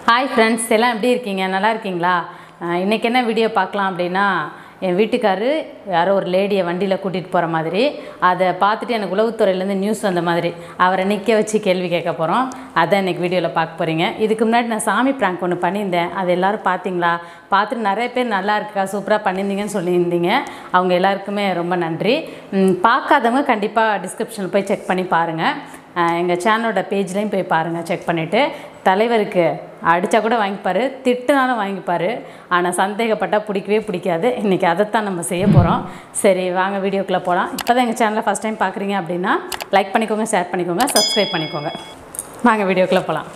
Hi friends எல்லாம் எப்படி இருக்கீங்க நல்லா இருக்கீங்களா அஹ் இன்னைக்கு என்ன வீடியோ பார்க்கலாம் அப்படின்னா என் வீட்டுக்காரு யாரோ ஒரு லேடியை வண்டியில் கூட்டிகிட்டு போகிற மாதிரி அதை பார்த்துட்டு எனக்கு உளவுத்துறையிலேருந்து நியூஸ் வந்த மாதிரி அவரை நிற்க வச்சு கேள்வி கேட்க போகிறோம் அதை இன்னைக்கு வீடியோவில் பார்க்க போகிறீங்க இதுக்கு முன்னாடி நான் சாமி ப்ராங்க் ஒன்று பண்ணியிருந்தேன் அது எல்லாரும் பார்த்தீங்களா பார்த்துட்டு நிறைய பேர் நல்லா இருக்கா சூப்பராக பண்ணியிருந்தீங்கன்னு சொல்லியிருந்தீங்க அவங்க எல்லாருக்குமே ரொம்ப நன்றி ம், பார்க்காதவங்க கண்டிப்பாக டிஸ்கிரிப்ஷனில் போய் செக் பண்ணி பாருங்கள் எங்கள் சேனலோட பேஜ்லேயும் போய் பாருங்கள் செக் பண்ணிவிட்டு தலைவருக்கு அடித்தா கூட வாங்கிப்பார் திட்டுனாலும் வாங்கிப்பார் ஆனால் சந்தேகப்பட்டால் பிடிக்கவே பிடிக்காது இன்றைக்கி அதைத்தான் நம்ம செய்ய போகிறோம் சரி வாங்க வீடியோக்குள்ளே போகலாம் இப்போ தான் எங்கள் சேனலை ஃபஸ்ட் டைம் பார்க்குறீங்க அப்படின்னா லைக் பண்ணிக்கோங்க ஷேர் பண்ணிக்கோங்க சப்ஸ்கிரைப் பண்ணிக்கோங்க வாங்க வீடியோக்குள்ளே போகலாம்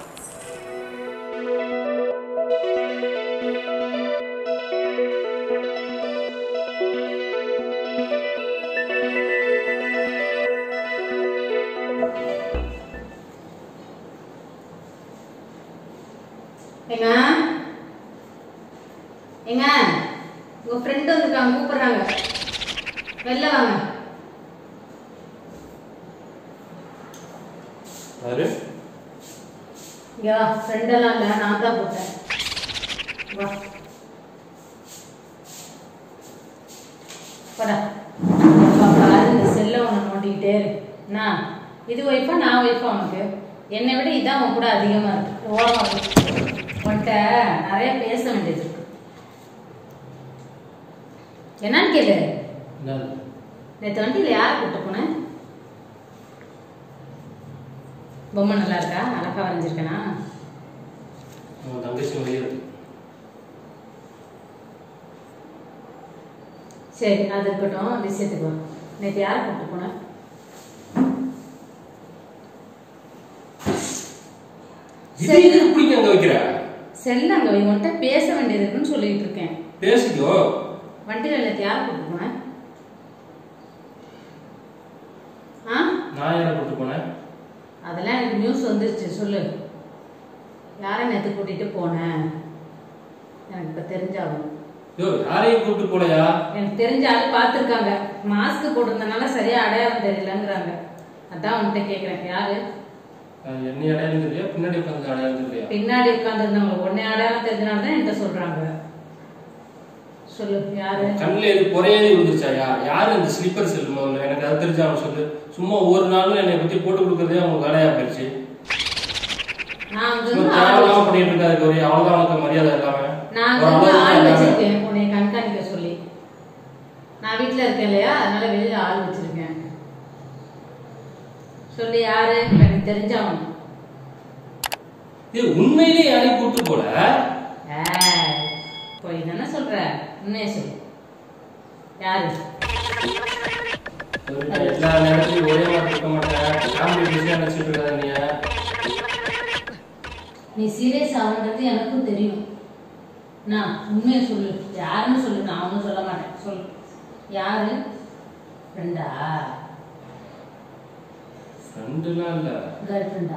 ஏங்க ஏங்க உங்கள் ஃப்ரெண்டு வந்துருக்காங்க கூப்பிட்றாங்க வெளில வாங்க யாரு இங்கே வா ஃப்ரெண்டெல்லாம் இல்லை நான் தான் போட்டேன் வா போடா எப்பா பாரு இந்த செல்லை ஒன்று நோண்டிக்கிட்டே இரு என்ன இது ஒய்ஃபா நான் ஒய்ஃபா உனக்கு என்னை விட இதான் உன் கூட அதிகமாக இருக்கு ஓரமாக இருக்கு உன்கிட்ட நிறைய பேச வேண்டியது இருக்கு என்னன்னு கேளு என்ன நேற்று வண்டியில் யார் கூப்பிட்டு போனேன் பொம்மை நல்லா இருக்கா அழகா வரைஞ்சிருக்கேனா உன் தங்கச்சி வெளியே இருக்கு சரி அது இருக்கட்டும் விஷயத்துக்கு வா நேற்று யாரை கூப்பிட்டு போனேன் இது சரி. எதுக்கு பிடிக்க அங்க வைக்கிற செல்ல அங்கே உன்கிட்ட பேச வேண்டியது இருக்குன்னு சொல்லிட்டு இருக்கேன் பேசிக்கோ வண்டியில் நேற்று யாரை கூப்பிட்டு போனேன் ஆ நான் யாரை கூட்டு போனேன் அதெல்லாம் எனக்கு நியூஸ் வந்துருச்சு சொல்லு யாரை நேற்று கூட்டிட்டு போனேன் எனக்கு இப்போ தெரிஞ்சாகும் யோ யாரையும் கூட்டு போலையா எனக்கு தெரிஞ்ச ஆள் பார்த்துருக்காங்க மாஸ்க் போட்டிருந்தனால சரியா அடையாளம் தெரியலங்கிறாங்க அதான் உன்கிட்ட கேட்குறேன் யாரு நான் என்னை அடையாளம் தெரியலையா பின்னாடி உட்காந்து அடையாளம் தெரியலையா பின்னாடி உட்காந்துருந்தவங்க உன்னை அடையாளம் தெரிஞ்சனால தான் என்கிட்ட சொல்றாங்க சொல்லு யாரு கண்ணில் எது குறையாதே விழுந்துச்சா யார் யார் அந்த ஸ்லீப்பர் செல் முதல்ல எனக்கு அது தெரிஞ்சா அவன் சொல்லு சும்மா ஒவ்வொரு நாளும் என்னை பத்தி போட்டு கொடுக்கறதே அவங்களுக்கு வேலையா போயிடுச்சு நான் அங்க சும்மா இருந்து ஆள் தேவையில்லாம வச்சு- பண்ணிட்டு இருக்காது கௌரி அவ்வளவுதான் உனக்கு மரியாதை எல்லாமே நான் அங்க ஒரு இருந்து அளவுக்கு ஆள் எல்லாமே. வச்சிருக்கேன் உன்னை கண்காணிக்க சொல்லி நான் வீட்ல இருக்கேன் இல்லையா அதனால வெளியில ஆள் வச்சிருக்கேன் சொல்லு யாரு எனக்கு தெரிஞ்சவன் ஏய், உண்மையிலேயே யாரையும் கூட்டு போல ஏய், போய் தானே சொல்ற உண்மையை சொல்லு யாரு எல்லா நேரத்துலயும் ஒரே மாதிரி இருக்க மாட்டேன் ஃபேமிலி பிஸியா நினைச்சிட்டு இருக்காத நீ நீ சீரியஸ் ஆகுன்றது எனக்கும் தெரியும் நான் உண்மையை சொல்லு யாருன்னு சொல்லு நான் ஒன்றும் சொல்ல மாட்டேன் சொல்லு யாரு ஃப்ரெண்டா ஃப்ரெண்டுலாம் இல்ல கேர்ள் ஃப்ரெண்டா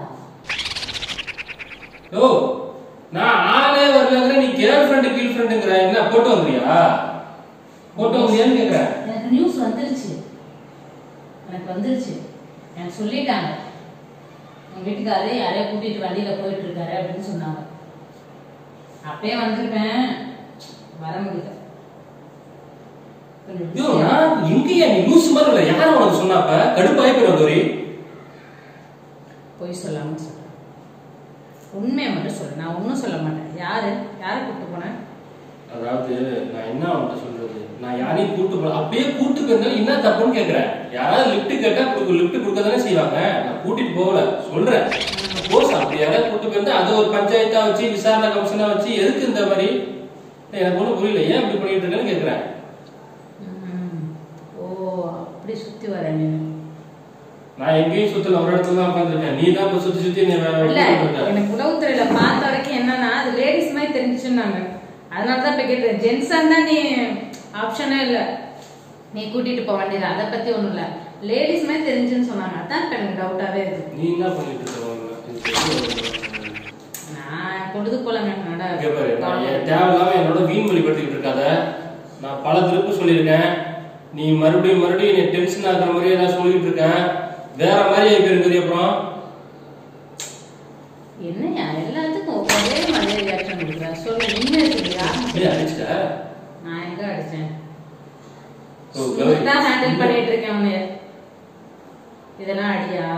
ஓ நான் ஆளே வரலங்கிற நீ கேர்ள் ஃப்ரெண்டு கீழ் ஃப்ரெண்டுங்கிற என்ன போட்டு வந்துறியா போட்டு வந்தியான்னு கேக்குறேன் எனக்கு நியூஸ் வந்துருச்சு எனக்கு வந்துருச்சு எனக்கு சொல்லிட்டாங்க உங்க வீட்டுக்காரரு யாரையோ கூட்டிட்டு வண்டியில போயிட்டு இருக்காரு அப்படின்னு சொன்னாங்க அப்பயே வந்திருப்பேன் வர முடியல கொஞ்சம் ஐயோ busy ஆ- நான் எங்கேயா நீ லூசு மாதிரி இல்ல யாரும் உனக்கு சொன்னாப்ப கடுப்பாய் போயிடும் கௌரி பொய் சொல்லாம சொல்றேன் உண்மையை மட்டும் சொல்லு நான் ஒன்றும் சொல்ல மாட்டேன் யாரு யாரை கூப்பிட்டு போனேன் அதாவது நான் என்ன அவன்கிட்ட சொல்றது நான் யாரையும் கூட்டு போல அப்படியே கூட்டு போயிருந்தாலும் என்ன தப்புன்னு கேக்குறேன் யாராவது லிஃப்ட் கேட்டா கொடுக்க லிஃப்ட் கொடுக்க தானே செய்வாங்க நான் கூட்டிட்டு போகல சொல்றேன் போஸ் அப்படி யாராவது கூட்டு போயிருந்தா அது ஒரு பஞ்சாயத்தா வச்சு விசாரணை கமிஷனா வச்சு எதுக்கு இந்த மாதிரி எனக்கு ஒண்ணும் புரியல ஏன் இப்படி பண்ணிட்டு இருக்கேன்னு கேக்குறேன் ம். ஓ அப்படி சுத்தி வர நீ நான் எங்கேயும் சுத்தல ஒரு இடத்துல தான் உட்காந்துருக்கேன் நீ தான் இப்ப சுத்தி சுத்தி நீ வே- இல்ல கூட்டிட்டு இருக்க. எனக்கு உளவுத்துறையில பார்த்த வரைக்கும் என்னன்னா அது லேடிஸ் மாதிரி தெரிஞ்சுச்சுன்னாங்க அதனால தான் இப்ப கேட்டேன் ஜென்ஸா இருந்தா நீ ஆப்ஷனே இல்ல நீ கூட்டிட்டு போக வண்டியில அதை பத்தி ஒண்ணும் இல்ல லேடிஸ் மாதிரி தெரிஞ்சுன்னு சொன்னாங்க அதான் இப்ப எனக்கு டவுட்டாவே இருக்கு நீ என்ன பண்ணிட்டு இருக்க முதல்ல? இது தெரியும். நான் பொழுது போலங்க இங்க பாரு, நான் என் தேவையில்லாம என்னோட வீண் வழிபடுத்திக்கிட்டு இருக்காத நான் பல திருப்பு சொல்லியிருக்கேன் நீ மறுபடியும் மறுபடியும் நீ டென்ஷன் ஆகுற மாதிரி ஏதாவது சொல்லிட்டு இருக்க வேற மாதிரி ஆகி போயிருக்குது அப்புறம் என்னையா எல்லாத்துக்கும் ஒரே மரியாதையா உண்மையை சொல்றியா ஏய் அடிச்சிட்ட நான் எங்க அடிச்சேன் ஓ, கௌரி. தான் ஹேண்டில் பண்ணிட்டு இருக்கேன் உன்னைய இதெல்லாம் அடியா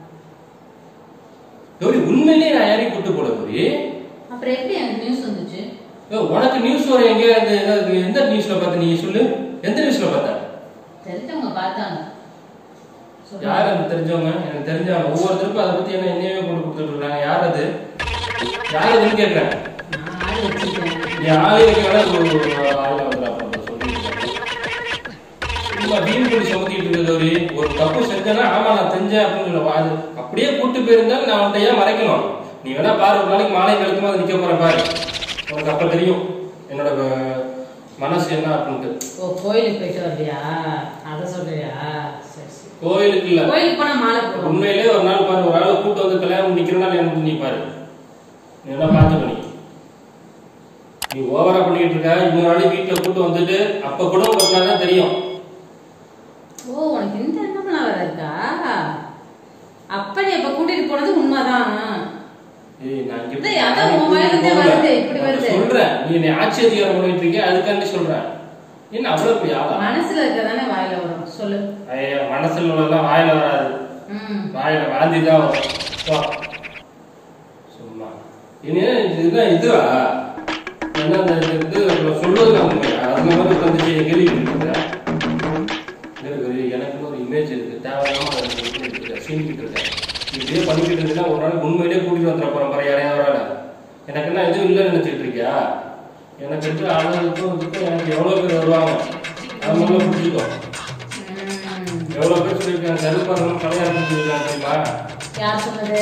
கௌரி உண்மையிலேயே நான் யாரையும் கூட்டு போல கௌரி அப்புறம் எப்படி எனக்கு நியூஸ் வந்துச்சு ஏய், உனக்கு நியூஸ் வர எங்க அந்த ஏதாவது எந்த நியூஸ்ல பார்த்த நீ சொல்லு எந்த நியூஸ்ல பார்த்த தெரிஞ்சவங்க பார்த்தாங்க சொல்லு. யார் அந்த தெரிஞ்சவங்க எனக்கு தெரிஞ்சவங்க ஒவ்வொருத்தருக்கும் அதை பத்தி என்ன என்னையவே கொண்டு கொடுத்துட்டு இருக்காங்க யார் அது யார் அதுன்னு கேட்கிறேன் நான் ஆள் வச்சிருக்கேன் நீ ஆளே வைக்கல ஒரு ஆள் வந்துடா சொல்லிட்டு சும்மா வீண் பண்ணி சுமத்திட்டு இருக்க கௌரி ஒரு தப்பு செஞ்சேன்னா ஆமா நான் செஞ்சேன் அப்படின்னு சொல்லுவா அது அப்படியே கூட்டு போயிருந்தாலும் நான் உன்ட்ட ஏன் மறைக்கணும் நீ வேணா பாரு ஒரு நாளைக்கு மாலை கழுத்துமா அது நிக்க போற பாரு உனக்கு அப்ப தெரியும் என்னோட அஹ், மனசு என்ன அப்படின்ட்டு ஓ கோயிலுக்கு போயிட்டு வரலையா அதை சொல்றியா சரி சரி கோயிலுக்கு இல்ல கோயிலுக்கு போனா மாலை போடுவோம் உண்மையிலே ஒரு நாள் பாரு ஒரு ஆள் கூட்டு வந்து கல்யாணம் நிக்கிறனா எனக்கு நீ பாரு நீ என்ன பார்த்து நீ நீ ஓவரா பண்ணிட்டு இருக்க இன்னொரு நாளைக்கு வீட்டுல கூட்டு வந்துட்டு அப்ப கூட ஒரு நாள் தான் தெரியும் ஓ உனக்கு இந்த எண்ணம்லாம் வேற இருக்கா அப்ப நீ இப்ப கூட்டிட்டு போனது உண்மைதான் ஏய், நான் இங்க டேய், அதான் உன் வாயில இருந்தே போகல. வருது, இப்படி நான் வருது. சொல்றேன் நீ என்னை ஆட்சி அதிகாரம் பண்ணிட்டு இருக்க அதுக்காண்டி சொல்றேன் என்ன அவ்வளவு பெரிய ஆளா மனசுல இருக்கதானே வாயில வரும் சொல்லு ஐயா மனசுல உள்ளதெல்லாம் வாயில வராது ம் வாயில வாந்தி தான் வரும் போ. சும்மா இனி இதுதான் இதுவா என்ன இந்த இது இவ்வளவு சொல்றது உண்மையா அந்த மாதிரி வந்துச்சு கேள்வி கேட்டுருக்கேன் இருக்கு எனக்கு ஒரு இமேஜ் இருக்கு தேவையில்லாம அதை சொல்லிட்டு இருக்கேன் சீனிக்கிட்டு இருக்கேன் நீ இதே பண்ணிக்கிட்டு இருந்தா ஒரு நாள் உண்மையிலேயே கூட்டிட்டு வந்துட போறேன் பாரு யாரையும் ஒரு ஆளை எனக்கு என்ன எதுவும் இல்லைன்னு நினைச்சிட்டு இருக்கியா எனக்கு இருக்கிற ஆளுங்களுக்கும் இதுக்கும் எனக்கு எவ்வளவு பேர் வருவாங்க அது முதல்ல புரிஞ்சுக்கோ ம். எவ்வளவு பேர் சொல்லியிருக்காங்க கருப்பாங்க கல்யாணம் சொல்லியிருக்காங்க தெரியுமா யார் சொன்னது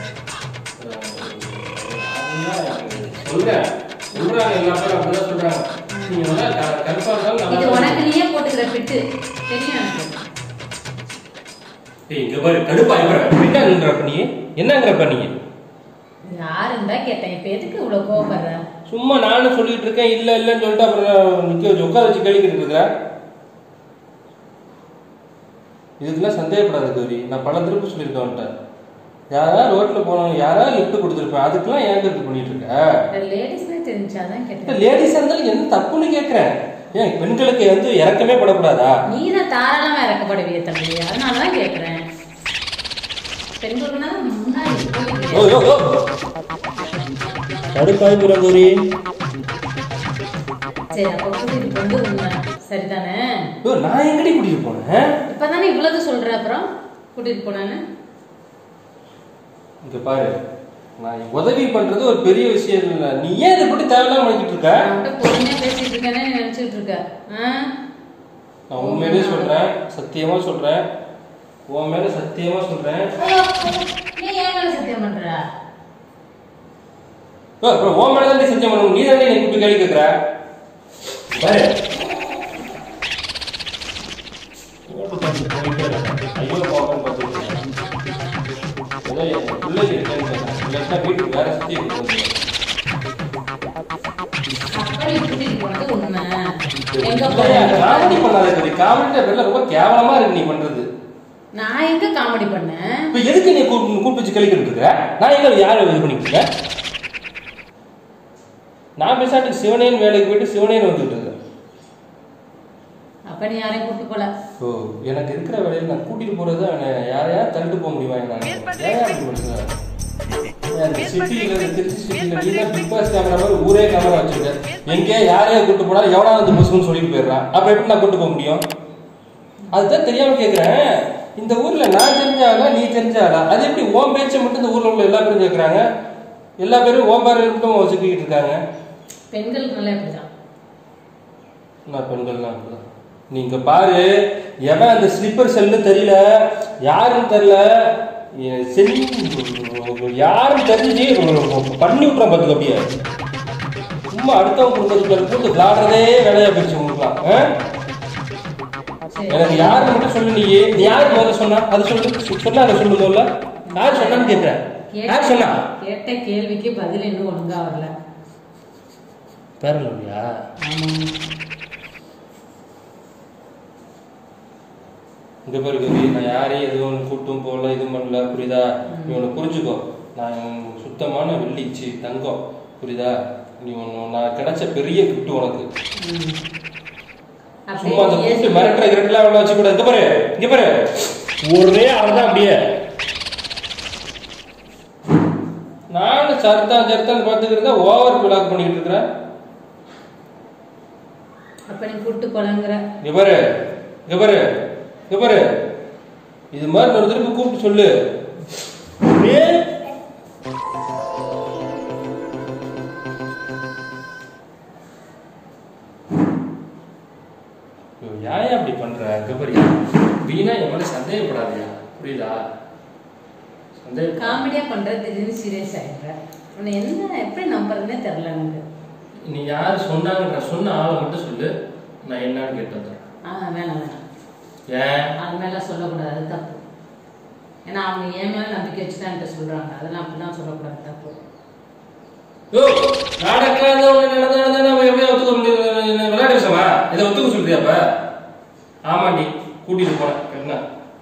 சொல்றேன் சொல்றாங்க எல்லா பேரும் அப்படிதான் சொல்றாங்க நீங்க நல்லா க- கருப்பா இருந்தாலும் இது நல்லா உனக்கு நீயே போட்டுக்கிற பிட்டு தெரியும் எனக்கு ஏய், இங்க பாரு கடுப்பா என்னங்கிறப்ப நீ என்னங்கிறப்ப நீ யாருன்னு தான் கேட்டேன் இப்ப எதுக்கு இவ்வளவு கோவப்படுற சும்மா நானும் சொல்லிட்டு இருக்கேன் இல்ல இல்லன்னு சொல்லிட்டு அப்புறம் நிக்க வச்சு உட்கார வச்சு கேள்விக்கிட்டு இருக்கிற இதுக்கெல்லாம் சந்தேகப்படாத கௌரி நான் பல திருப்பி சொல்லியிருக்கேன் அவன்கிட்ட யாரா ரோட்ல போனவங்க யாரா லிஃப்ட் கொடுத்துருப்பேன் அதுக்கெல்லாம் ஏன் கருத்து பண்ணிட்டு இருக்க லேடிஸ்னே தெரிஞ்சாதான் கேட்டேன் லேடிஸா இருந்தாலும் என்ன தப்புன்னு கேக்குறேன் ஏன் பெண்களுக்கு வந்து இறக்கமே படக்கூடாதா நீ தான் தாராளமா இறக்கப்படுவிய தம்பி அதனாலதான் கேக்குறேன் பெண்களுக்குனா முன்னாடி ஓ ஓ ஓ கடுப்பாய் புறங்கூரி சரி அப்ப கூட்டிட்டு போந்து உண்மை சரிதானே ஓ நான் எங்கடி கூட்டிட்டு போனேன் இப்பதானே இவ்வளவு சொல்ற அப்புறம் கூட்டிட்டு போனான்னு இங்க பாரு நான் உதவி பண்றது ஒரு பெரிய விஷயம் இல்ல நீ ஏன் இதை பத்தி தேவையில்லாம பண்ணிக்கிட்டு இருக்க நான் உன்கிட்ட பொறுமையா பேசிட்டு இருக்கேன்னு நீ நினைச்சிட்டு இருக்க ஆ? நான் உண்மையிலே சொல்றேன் சத்தியமா சொல்றேன் உன் மேல சத்தியமா சொல்றேன் ஐயோ, நீ ஏன் மேல சத்தியம் பண்ற ஓ, அப்புறம் உன் மேல தான் சத்தியம் பண்ணணும் நீ தான் என்னை கூப்பிட்டு கேள்வி கேட்கிற பாரு ஓட்டு பார்த்து போயிட்டே இருக்கேன். ஐயோ பாப்பேன்னு பார்த்துட்டு இருக்கேன். ஏதோ என் பிள்ளைக்கு இருக்கேன்னு கேட்டேன். இல்லாட்டினா வீட்டுக்கு வேற சுத்தி இருக்கு. அப்ப நீ கூட்டிட்டு போனது உண்மை எங்க இல்லையா, போன காமெடி பண்ணாத கவி. காமெடின்ற பேர்ல ரொம்ப கேவலமா இருக்கு நீ பண்றது நான் எங்க காமெடி பண்ணேன் இப்ப எதுக்கு நீ கூப்பிட்டு கூப்பிட்டு வச்சு கழிக்கிட்டு இருக்க நான் எங்க யாரை இது பண்ணிட்டு இருக்கேன் நான் பேசாட்டுக்கு சிவனேன் வேலைக்கு போயிட்டு சிவனேன் வந்துட்டு இருக்கேன் அப்ப நீ யாரையும் கூட்டு போல ஓ எனக்கு இருக்கிற வேலையில நான் கூட்டிட்டு போறது தான் என்ன யாரையா தள்ளிட்டு போக முடியுமா நான் ஏன் அப்படி பண்ற? ஏன் இந்த சிட்டியில இந்த திருச்சி சிட்டியில நீ தான் பிக் பாஸ் கேமரா மாதிரி ஊரே கேமரா வச்சிருக்க எங்கே யாரையா கூட்டு போனா எவனா வந்து புசுன்னு சொல்லிட்டு போயிடுறான் அப்புறம் எப்படி நான் கூட்டு போக முடியும் அதுதான் தெரியாம கேக்குறேன் இந்த ஊர்ல நான் தெரிஞ்ச ஆளா நீ தெரிஞ்ச ஆளா அது எப்படி ஓம் பேச்சை மட்டும் இந்த ஊர்ல உள்ள எல்லா பேரும் கேக்குறாங்க எல்லா பேரும் ஓம் பேரை மட்டும் வச்சுக்கிட்டு இருக்காங்க பெண்களுக்குனாலே அப்படிதான் நான் பெண்கள்லாம் அப்படிதான் நீங்க பாரு எவன் அந்த ஸ்லிப்பர் செல்லு தெரியல யாருன்னு தெரியல எ- செஞ்சு யாரும் தெரிஞ்சு பண்ணி விட்டுறோம் பார்த்துக்க அப்படியே சும்மா அடுத்தவங்க குடும்பத்துக்குள்ள பூந்து விளாடுறதே வேலையா போயிடுச்சு உங்களுக்குலாம் ஆ? சரி எனக்கு யாரு மட்டும் சொல்லு நீ நீ யாரு முதல்ல சொன்னா அது சொல்லு சொ- சொன்னா அதை சொல்லு முதல்ல யார் சொன்னான்னு கேட்கிறேன் யார் சொன்னா கேட்ட கேள்விக்கு பதில் இன்னும் ஒழுங்கா வரல பேரலையா ஆமா இங்க பாரு கவி நான் யாரையும் எதுவும் கூட்டும் போகல இதுவும் பண்ணல புரியுதா நீ ஒன்று புரிஞ்சுக்கோ நான் சுத்தமான வெள்ளிச்சு தங்கம் புரியுதா நீ ஒன்று நான் கிடைச்ச பெரிய gift உனக்கு அப்படியே சும்மா அந்த நீயே கூட்டு மிரட்டுற கிரட்டெல்லாம் அவ்வளோ வச்சு கூட இங்க பாரு இங்க பாரு ஒரே அறதான் அப்படியே நானும் சர்தான் சர்தான் பார்த்துக்கிட்டு இருந்தா ஓவர் பிளாக் பண்ணிக்கிட்டு இருக்கிறேன் அப்ப நீ கூட்டு போலங்கிற இங்க பாரு இங்க பாரு இங்க பாரு இது மாதிரி ஒரு திருப்பி கூப்பிட்டு சொல்லு ஏ- ஐயோ, ஏன் அப்படி பண்ற இங்க பாரு வீணா என் மேல சந்தேகப்படாதயா புரியுதா சந்தேகம் காமெடியா பண்ற திடீர்னு சீரியஸ் ஆயிடுற உன்னை என்ன எப்படி நம்புறதுனே தெரியல எனக்கு நீ யார் சொன்னாங்கன்ற சொன்ன ஆளை மட்டும் சொல்லு நான் என்னன்னு கேட்டு வந்துடுறேன் ஆ வேணாம் வேணாம் ஏன் அது மேல சொல்லக்கூடாது அது தப்பு ஏன்னா அவங்க என் மேல நம்பிக்கை வச்சுதான் என்கிட்ட சொல்றாங்க அதெல்லாம் அப்படிலாம் சொல்லக்கூடாது தப்பு யோ, நடக்காத ஒண்ணு நடந்து நடந்து நம்ம எப்படி ஒத்துக்க முடியும் விளையாட விஷயமா இதை ஒத்துக்க சொல்றியா அப்ப ஆமாண்டி கூட்டிட்டு போனேன் என்ன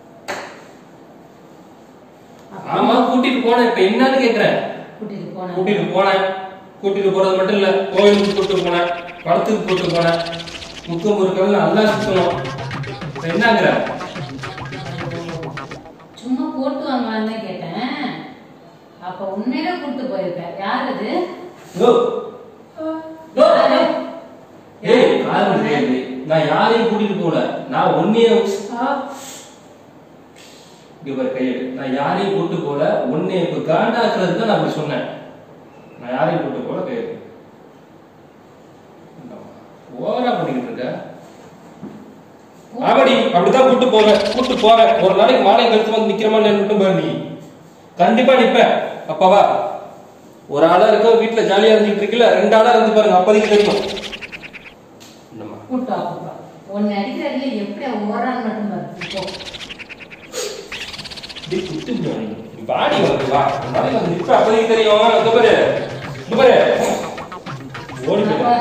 ஆமா கூட்டிட்டு போனேன் இப்ப என்னன்னு கேக்குறேன் கூட்டிட்டு போனேன் கூட்டிட்டு போனேன் கூட்டிட்டு போறது மட்டும் இல்ல கோயிலுக்கு கூட்டிட்டு போனேன் படத்துக்கு கூட்டிட்டு போனேன் முக்கம் பொருட்கள் நல்லா சுத்தணும் இப்ப என்னங்கிற சும்மா போட்டு வாங்கலான்னு தான் கேட்டேன் அப்ப உண்மையில கூட்டு போயிருக்க யார் அது யோ. யோ. ஏய் கால் முடியாது நான் யாரையும் கூட்டிட்டு போல நான் ஒன்னைய இங்க பாரு கையெடு நான் யாரையும் கூட்டு போல உன்னை இப்ப காண்டாக்குறதுக்கு தான் நான் அப்படி சொன்னேன் நான் யாரையும் கூட்டு போல கையெடு ஓவரா பண்ணிக்கிட்டு இருக்க ஆமாடி அப்படிதான் கூட்டு போவேன் கூட்டு போவேன் ஒரு நாளைக்கு மாலை கழுத்து வந்து நிக்கிறமா மட்டும் பாரு நீ கண்டிப்பா நிப்பேன் அப்பாவா ஒரு ஆளா இருக்க வீட்டுல ஜாலியா இருந்துட்டு இருக்கல ரெண்டு ஆளா இருந்து பாருங்க அப்போதைக்கு தெரியும் என்னம்மா கூட்டு அப்பா உன்னை அடிக்கிறதுல எப்படி ஓரான்னு மட்டும் பாரு இப்போ இப்படி குத்து நீ வாடி வந்து வா ஒரு நாளைக்கு வந்து நிப்ப அப்போதைக்கு தெரியும் இந்த பாரு இந்த பாரு ஓடி போயிரு. அப்ப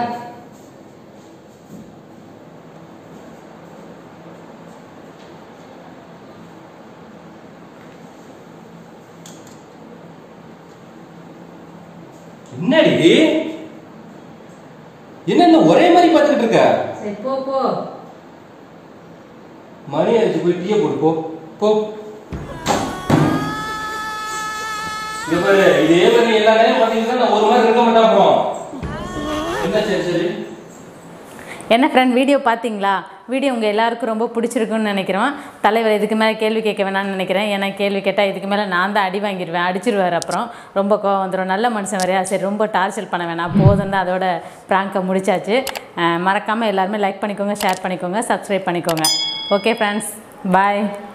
என்னடி என்ன இந்த ஒரே மாதிரி பார்த்துக்கிட்டு இருக்க சரி போ போ மணி அடிச்சு போய் டீயை போடு போ போ இங்க பாரு இதே மாதிரி நீ எல்லா நேரம் பாத்தீங்கன்னா நான் ஒரு மாதிரி இருக்க மாட்டேன் அப்புறம் என்ன சரி சரி என்ன ஃப்ரெண்ட் வீடியோ பார்த்தீங்களா வீடியோ உங்கள் எல்லாருக்கும் ரொம்ப பிடிச்சிருக்குன்னு நினைக்கிறோம் தலைவர் இதுக்கு மேலே கேள்வி கேட்க வேணாம்னு நினைக்கிறேன் ஏன்னா கேள்வி கேட்டால் இதுக்கு மேலே நான் தான் அடி வாங்கிடுவேன் அடிச்சிருவார் அப்புறம் ரொம்ப கோவம் வந்துடும் நல்ல மனுஷன் வரையா சரி ரொம்ப டார்ச்சர் பண்ண வேணாம் போதும் தான் அதோட ப்ராங்கை முடிச்சாச்சு மறக்காமல் எல்லாருமே லைக் பண்ணிக்கோங்க ஷேர் பண்ணிக்கோங்க சப்ஸ்கிரைப் பண்ணிக்கோங்க ஓகே ஃப்ரெண்ட்ஸ் பாய்